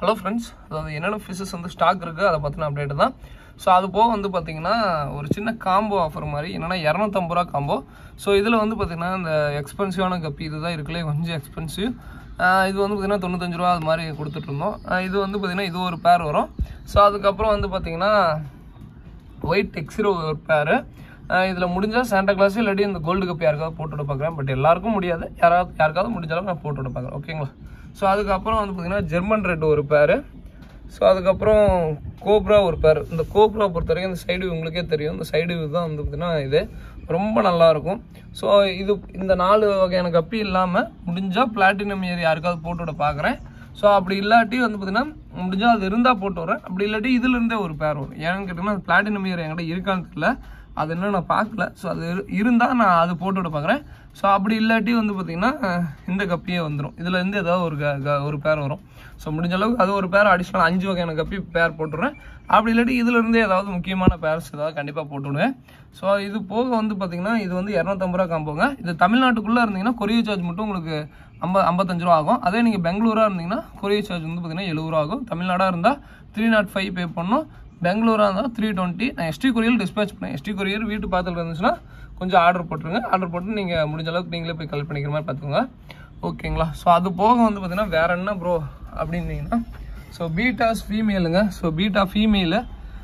hello friends அதாவது என்னென்ன fishes வந்து ஸ்டாக் இருக்குது அதை பற்றின அப்டேட் தான் ஸோ அது போக வந்து பார்த்தீங்கன்னா ஒரு சின்ன காம்போ ஆஃபர் மாதிரி என்னென்னா இரநூத்தம்பது ரூபா காம்போ ஸோ இதில் வந்து பார்த்தீங்கன்னா இந்த எக்ஸ்பென்சிவான கப்பி இதுதான் இருக்குல்லே கொஞ்சம் எக்ஸ்பென்சிவ் இது வந்து பார்த்தீங்கன்னா தொண்ணூத்தஞ்சு ரூபா அது மாதிரி கொடுத்துட்ருந்தோம் இது வந்து பார்த்தீங்கன்னா இது ஒரு பேர் வரும் ஸோ அதுக்கப்புறம் வந்து பார்த்தீங்கன்னா ஒயிட் எக்ஸிரோ ஒரு பேர் இதில் முடிஞ்சால் சாண்டா கிளாஸ் இல்லாட்டி இந்த கோல்டு கப் யாருக்காவது போட்டு விட பார்க்குறேன் பட் எல்லாருக்கும் முடியாது யாராவது யாருக்காவது முடிஞ்சாலும் நான் போட்டு விட பார்க்குறேன் ஓகேங்களா ஸோ அதுக்கப்புறம் வந்து பார்த்தீங்கன்னா ஜெர்மன் ரெட் ஒரு பேர் ஸோ அதுக்கப்புறம் கோப்ரா ஒரு பேர் இந்த கோப்ரா பொறுத்த வரைக்கும் இந்த சைடு உங்களுக்கே தெரியும் இந்த சைடு தான் வந்து பார்த்தீங்கன்னா இது ரொம்ப நல்லாயிருக்கும் ஸோ இது இந்த நாலு வகையான கப்பி இல்லாமல் முடிஞ்சால் பிளாட்டினம் ஏரி யாருக்காவது போட்டு விட பார்க்குறேன் ஸோ அப்படி இல்லாட்டி வந்து பார்த்தீங்கன்னா முடிஞ்சால் அது இருந்தால் போட்டு வரேன் அப்படி இல்லாட்டி இதுலேருந்தே ஒரு பேர் வரும் ஏன்னு கேட்டிங்கன்னா அது பிளாட்டினம் இயர் என்கிட்ட இருக்கான்னு தெரியல அது இன்னும் நான் பார்க்கல ஸோ அது இருந்தால் நான் அது போட்டு விட பார்க்குறேன் ஸோ அப்படி இல்லாட்டி வந்து பார்த்திங்கன்னா இந்த கப்பியே வந்துடும் இதுலேருந்து ஏதாவது ஒரு க- க- ஒரு பேர் வரும் ஸோ முடிஞ்ச அளவுக்கு அது ஒரு பேர் அடிஷ்னல் அஞ்சு வகையான கப்பி பேர் போட்டுருவேன் அப்படி இல்லாட்டி இதுலேருந்து ஏதாவது முக்கியமான பேர்ஸ் ஏதாவது கண்டிப்பாக போட்டுவிடுவேன் ஸோ இது போக வந்து பார்த்திங்கன்னா இது வந்து இரநூத்தம்பது ரூபா காம்போங்க இது தமிழ்நாட்டுக்குள்ளே இருந்தீங்கன்னா கொரியர் சார்ஜ் மட்டும் உங்களுக்கு ஐம்பது ஐம்பத்தஞ்சு ரூபா ஆகும் அதே நீங்கள் பெங்களூராக இருந்தீங்கன்னா கொரியர் சார்ஜ் வந்து பார்த்தீங்கன்னா எழுபது ரூபா ஆகும் தமிழ்நாடாக இருந்தால் த்ரீ நாட் ஃபைவ் பே பண்ணணும் பெங்களூராக இருந்தால் த்ரீ டுவெண்ட்டி நான் எஸ்டி கொரியர் டிஸ்பேச் பண்ணேன் எஸ்டி கொரியர் வீட்டு பாத்தில் இருந்துச்சுன்னா கொஞ்சம் ஆர்டர் போட்டுருங்க ஆர்டர் போட்டு நீங்கள் முடிஞ்ச அளவுக்கு நீங்களே போய் கலெக்ட் பண்ணிக்கிற மாதிரி பார்த்துக்கோங்க ஓகேங்களா ஸோ அது போக வந்து பார்த்தீங்கன்னா வேற என்ன ப்ரோ அப்படின்னீங்கன்னா ஸோ பீட்டாஸ் ஃபீமேலுங்க ஸோ பீட்டா ஃபீமேலு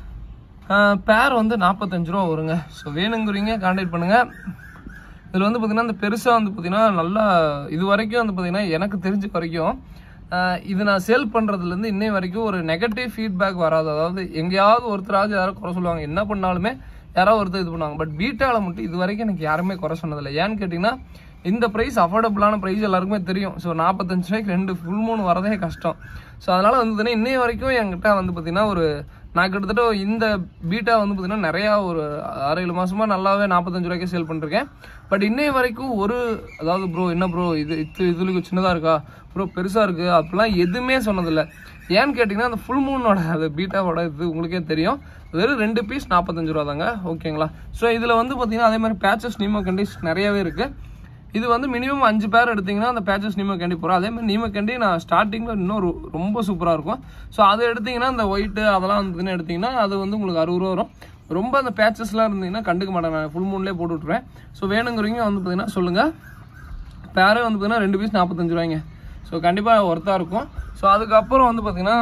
பேர் வந்து நாற்பத்தஞ்சு ரூபா வருங்க ஸோ வேணுங்கிறீங்க கான்டாக்ட் பண்ணுங்கள் இதில் வந்து பார்த்தீங்கன்னா இந்த பெருசாக வந்து பார்த்தீங்கன்னா நல்லா இது வரைக்கும் வந்து பார்த்தீங்கன்னா எனக்கு தெரிஞ்ச வரைக்கும் ஆஹ் இது நான் சேல் பண்ணுறதுலேருந்து இன்னை வரைக்கும் ஒரு நெகட்டிவ் ஃபீட்பேக் வராது அதாவது எங்கேயாவது ஒருத்தராவது யாரும் குறை சொல்லுவாங்க என்ன பண்ணாலுமே யாராவது ஒருத்தர் இது பண்ணுவாங்க பட் பீட்டாவில் மட்டும் இது வரைக்கும் எனக்கு யாருமே குறை சொன்னதில்லை ஏன்னு கேட்டிங்கன்னா இந்த ப்ரைஸ் அஃபோர்டபுளான ப்ரைஸ் எல்லாருக்குமே தெரியும் ஸோ நாற்பத்தஞ்சு ரூபாய்க்கு ரெண்டு ஃபுல் மூணு வரதே கஷ்டம் ஸோ அதனால் வந்து பார்த்தீங்கன்னா இன்னைய வரைக்கும் என்கிட்ட வந்து பார்த்தீங்கன்னா ஒரு நான் கிட்டத்தட்ட இந்த பீட்டா வந்து பார்த்தீங்கன்னா நிறையா ஒரு ஆறு ஏழு மாசமா நல்லாவே நாற்பத்தஞ்சு ரூபாய்க்கு சேல் பண்ணிருக்கேன் பட் இன்னைய வரைக்கும் ஒரு அதாவது ப்ரோ என்ன ப்ரோ இது இது இதுல சின்னதாக இருக்கா ப்ரோ பெருசாக இருக்குது அப்படிலாம் எதுவுமே சொன்னதில்லை ஏன்னு கேட்டிங்கன்னா அந்த ஃபுல் மூனோட அது பீட்டாவோட இது உங்களுக்கே தெரியும் வெறும் ரெண்டு பீஸ் நாற்பத்தஞ்சு ரூபா தாங்க ஓகேங்களா ஸோ இதில் வந்து பார்த்தீங்கன்னா அதே மாதிரி பேச்சஸ் நீமோ கண்டிஸ் நிறையவே இருக்குது இது வந்து மினிமம் அஞ்சு பேர் எடுத்தீங்கன்னா அந்த பேச்சஸ் நீம கேண்டி போகிறோம் அதே மாதிரி நீம கேண்டி நான் ஸ்டார்டிங்கில் இன்னும் ரொ- ரொம்ப சூப்பராக இருக்கும் ஸோ அதை எடுத்தீங்கன்னா அந்த ஒயிட்டு அதெல்லாம் வந்து எடுத்தீங்கன்னா அது வந்து உங்களுக்கு அறுபது ரூபா வரும் ரொம்ப அந்த பேச்சஸ்லாம் இருந்தீங்கன்னா கண்டுக்க மாட்டேன் நான் ஃபுல் மூன்லேயே போட்டு விட்ருவேன் ஸோ வேணுங்கிறவங்க வந்து பார்த்தீங்கன்னா சொல்லுங்கள் பேரே வந்து பார்த்தீங்கன்னா ரெண்டு பீஸ் நாற்பத்தஞ்சு ரூபாய்ங்க ஸோ கண்டிப்பாக ஒர்த்தாக இருக்கும் ஸோ அதுக்கப்புறம் வந்து பார்த்தீங்கன்னா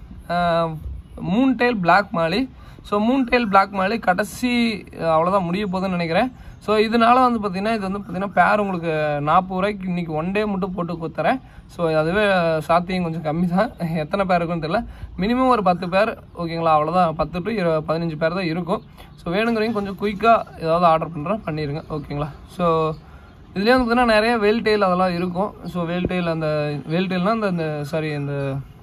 moon tail black molly so moon tail black molly கடைசி அஹ், அவ்வளோதான் முடிய போகுதுன்னு நினைக்கிறேன் ஸோ இதனால வந்து பார்த்தீங்கன்னா இது வந்து பார்த்தீங்கன்னா பேர் உங்களுக்கு நாற்பது ரூபாய்க்கு இன்னைக்கு ஒன் டே மட்டும் போட்டு கொடுத்துறேன் ஸோ அதுவே சாத்தியம் கொஞ்சம் கம்மி தான் எத்தனை பேர் இருக்குன்னு தெரியல மினிமம் ஒரு பத்து பேர் ஓகேங்களா அவ்வளோதான் பத்து டு இரு பதினஞ்சு பேர் தான் இருக்கும் ஸோ வேணுங்கிறவங்க கொஞ்சம் குயிக்காக ஏதாவது ஆர்டர் பண்ணுறேன் பண்ணிடுங்க ஓகேங்களா ஸோ இதுலேயே வந்து பார்த்தீங்கன்னா நிறைய வேல் டெயில் அதெல்லாம் இருக்கும் ஸோ வேல் டெயில் அந்த வேல் டெயில்னால் அந்த இந்த சாரி இந்த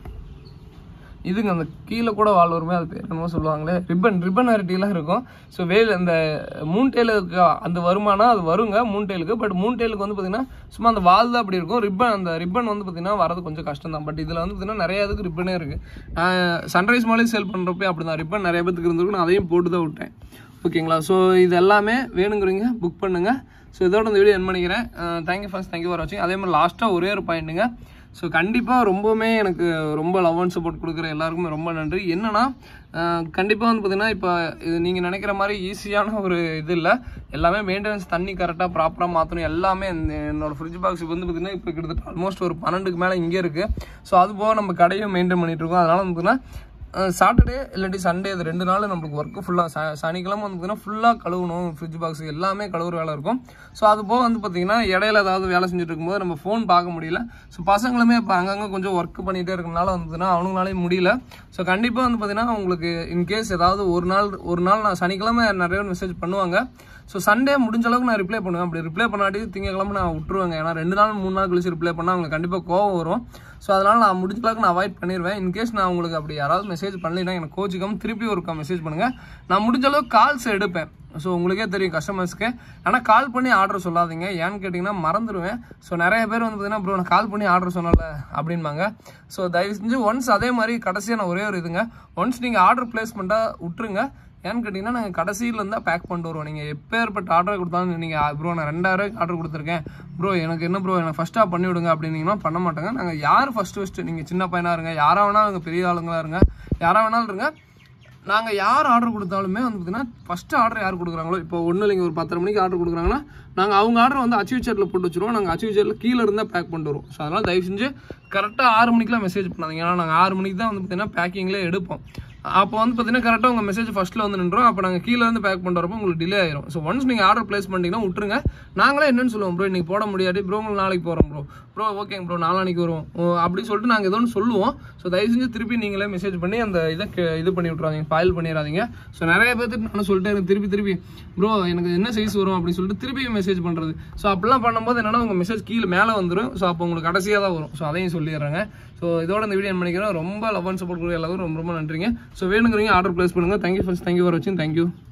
இதுங்க அந்த கீழே கூட வால் வருமே அது பேர் என்னமோ சொல்லுவாங்களே ரிப்பன் ரிப்பன் வெரைட்டிலாம் இருக்கும் ஸோ வேல் அந்த மூன் டெயிலுக்கு அந்த வருமானம் அது வருங்க மூன் டெயிலுக்கு பட் மூன் டெயிலுக்கு வந்து பார்த்தீங்கன்னா சும்மா அந்த வால் தான் அப்படி இருக்கும் ரிப்பன் அந்த ரிப்பன் வந்து பார்த்தீங்கன்னா வரது கொஞ்சம் கஷ்டம் தான் பட் இதில் வந்து பார்த்தீங்கன்னா நிறைய இதுக்கு ரிப்பனே இருக்குது சன்ரைஸ் மாலே சேல் பண்ணுறப்பே அப்படி தான் ரிப்பன் நிறைய பேத்துக்கு இருந்திருக்கும் நான் அதையும் போட்டு தான் விட்டேன் ஓகேங்களா ஸோ இது எல்லாமே வேணுங்கிறீங்க புக் பண்ணுங்கள் ஸோ இதோட இந்த வீடியோ என் பண்ணிக்கிறேன் தேங்க்யூ ஃபர்ஸ்ட் தேங்க்யூ ஃபார் வாட்சிங் அதே மாதிரி லாஸ்ட்டாக ஒரே ஒரு பாயிண்ட்டுங்க ஸோ கண்டிப்பாக ரொம்பவுமே எனக்கு ரொம்ப லவ் அண்ட் சப்போர்ட் கொடுக்குற எல்லாருக்குமே ரொம்ப நன்றி என்னன்னா கண்டிப்பாக வந்து பார்த்தீங்கன்னா இப்போ இது நீங்கள் நினைக்கிற மாதிரி ஈஸியான ஒரு இது இல்லை எல்லாமே மெயின்டெனன்ஸ் தண்ணி கரெக்டாக ப்ராப்பராக மாற்றணும் எல்லாமே இந்த என்னோட ஃப்ரிட்ஜ் பாக்ஸ் வந்து பார்த்தீங்கன்னா இப்போ கிட்டத்தட்ட ஆல்மோஸ்ட் ஒரு பன்னெண்டுக்கு மேலே இங்கே இருக்குது ஸோ அது போக நம்ம கடையும் மெயின்டைன் பண்ணிட்டு இருக்கோம் அதனால வந்து பார்த்தீங்கன்னா சாட்டர்டே இல்லாட்டி சண்டே இது ரெண்டு நாள் நம்மளுக்கு ஒர்க்கு ஃபுல்லாக ச சனிக்கிழமை வந்து பார்த்தீங்கன்னா ஃபுல்லாக கழுவணும் ஃப்ரிட்ஜ் பாக்ஸ் எல்லாமே கழுவுற வேலை இருக்கும் ஸோ அது போக வந்து பார்த்தீங்கன்னா இடையில ஏதாவது வேலை செஞ்சுட்டு இருக்கும்போது நம்ம ஃபோன் பார்க்க முடியல ஸோ பசங்களுமே இப்போ அங்கங்கே கொஞ்சம் ஒர்க் பண்ணிகிட்டே இருக்கனால வந்து பார்த்தீங்கன்னா அவனுங்களாலே முடியல ஸோ கண்டிப்பாக வந்து பார்த்தீங்கன்னா உங்களுக்கு இன்கேஸ் ஏதாவது ஒரு நாள் ஒரு நாள் நான் சனிக்கிழமை நிறைய பேர் மெசேஜ் பண்ணுவாங்க ஸோ சண்டே முடிஞ்ச அளவுக்கு நான் ரிப்ளை பண்ணுவேன் அப்படி ரிப்ளை பண்ணாட்டி திங்கக்கிழமை நான் விட்டுருவேங்க ஏன்னா ரெண்டு நாள் மூணு நாள் கழிச்சு ரிப்ளை பண்ணால் அவங்களுக்கு கண்டிப்பாக கோவம் வரும் ஸோ அதனால் நான் முடிஞ்ச அளவுக்கு நான் அவாய்ட் பண்ணிடுவேன் இன்கேஸ் நான் உங்களுக்கு அப்படி யாராவது மெசேஜ் பண்ணலைன்னா எனக்கு கோச்சிக்காம திருப்பி ஒரு மெசேஜ் பண்ணுங்கள் நான் முடிஞ்ச அளவுக்கு கால்ஸ் எடுப்பேன் ஸோ உங்களுக்கே தெரியும் கஸ்டமர்ஸ்க்கு ஆனால் கால் பண்ணி ஆர்டர் சொல்லாதீங்க ஏன்னு கேட்டிங்கன்னா மறந்துடுவேன் ஸோ நிறைய பேர் வந்து பார்த்தீங்கன்னா ப்ரோ நான் கால் பண்ணி ஆர்டர் சொன்னல அப்படின்பாங்க ஸோ தயவு செஞ்சு ஒன்ஸ் அதே மாதிரி கடைசியாக நான் ஒரே ஒரு இதுங்க ஒன்ஸ் நீங்கள் ஆர்டர் பிளேஸ் பண்ணிட்டா விட்டுருங்க ஏன்னு கேட்டிங்கன்னா நாங்கள் கடைசியில் இருந்தால் பேக் பண்ணிட்டு வருவோம் நீங்கள் எப்பேற்பட்ட ஆர்டர் கொடுத்தாலும் நீங்கள் ப்ரோ நான் ரெண்டாயிரம் ஆர்டர் கொடுத்துருக்கேன் ப்ரோ எனக்கு என்ன ப்ரோ எனக்கு ஃபஸ்ட்டாக பண்ணி விடுங்க அப்படின்னீங்கன்னா பண்ண மாட்டாங்க நாங்கள் யார் ஃபஸ்ட்டு ஃபஸ்ட்டு நீங்கள் சின்ன பையனாக இருங்க யாராக வேணாலும் இருங்க பெரிய ஆளுங்களா இருங்க யாராக வேணாலும் இருங்க நாங்கள் யார் ஆர்டர் கொடுத்தாலுமே வந்து பார்த்தீங்கன்னா ஃபஸ்ட்டு ஆர்டர் யார் கொடுக்குறாங்களோ இப்போ ஒன்றும் இல்லைங்க ஒரு பத்தரை மணிக்கு ஆர்டர் கொடுக்குறாங்கன்னா நாங்கள் அவங்க ஆர்டர் வந்து அச்சீவ் சேட்டில் போட்டு வச்சிருவோம் நாங்கள் அச்சீவ் சேட்டில் கீழே இருந்தால் பேக் பண்ணிட்டு வருவோம் ஸோ அதனால் தயவு செஞ்சு கரெக்டாக ஆறு மணிக்கெலாம் மெசேஜ் பண்ணாதீங்க ஏன்னா நாங்கள் ஆறு மணிக்கு தான் வந்து பார்த்தீங்கன்னா பேக்கிங்லேயே எடுப்போம் அப்போ வந்து பார்த்தீங்கன்னா கரெக்டாக உங்கள் மெசேஜ் ஃபஸ்ட்டில் வந்து நின்றோம் அப்போ நாங்கள் கீழே இருந்து பேக் பண்ணுறப்போ வரப்போ உங்களுக்கு டிலே ஆயிரும் ஸோ ஒன்ஸ் நீங்கள் ஆர்டர் ப்ளேஸ் பண்ணிட்டீங்கன்னா விட்டுருங்க நாங்களே என்னன்னு சொல்லுவோம் ப்ரோ இன்னைக்கு போட முடியாது ப்ரோ உங்களுக்கு நாளைக்கு போகிறோம் ப்ரோ ப்ரோ ஓகேங்க ப்ரோ நாளானிக்கு வருவோம் ஓ, அப்படி சொல்லிட்டு நாங்கள் ஏதோ ஒன்று சொல்லுவோம் ஸோ தயவு செஞ்சு திருப்பி நீங்களே மெசேஜ் பண்ணி அந்த இதை கே- இது பண்ணி விட்றாதீங்க ஃபைல் பண்ணிடாதீங்க ஸோ நிறைய பேர்த்துக்கு நான் சொல்லிட்டே இருக்கேன் திருப்பி திருப்பி ப்ரோ எனக்கு என்ன சைஸ் வரும் அப்படின்னு சொல்லிட்டு திருப்பி மெசேஜ் பண்ணுறது ஸோ அப்படிலாம் பண்ணும்போது என்னன்னா உங்கள் மெசேஜ் கீழே மேலே வந்துடும் ஸோ அப்போ உங்களுக்கு கடைசியாக தான் வரும் ஸோ அதையும் சொல்லிடுறாங்க ஸோ இதோட இந்த வீடியோ பண்ணிக்கிறேன் ரொம்ப லவ் அண்ட் சப்போர்ட் கொடுக்குற எல்லாரும் ரொம்ப ரொம்ப நன்றிங்க ஸோ வேணுங்கிறீங்க ஆர்டர் ப்ளேஸ் பண்ணுங்கள் தேங்க்யூ ஃபர்ஸ்ட் தேங்க்யூ ஃபார் வாட்சிங் தேங்க்யூ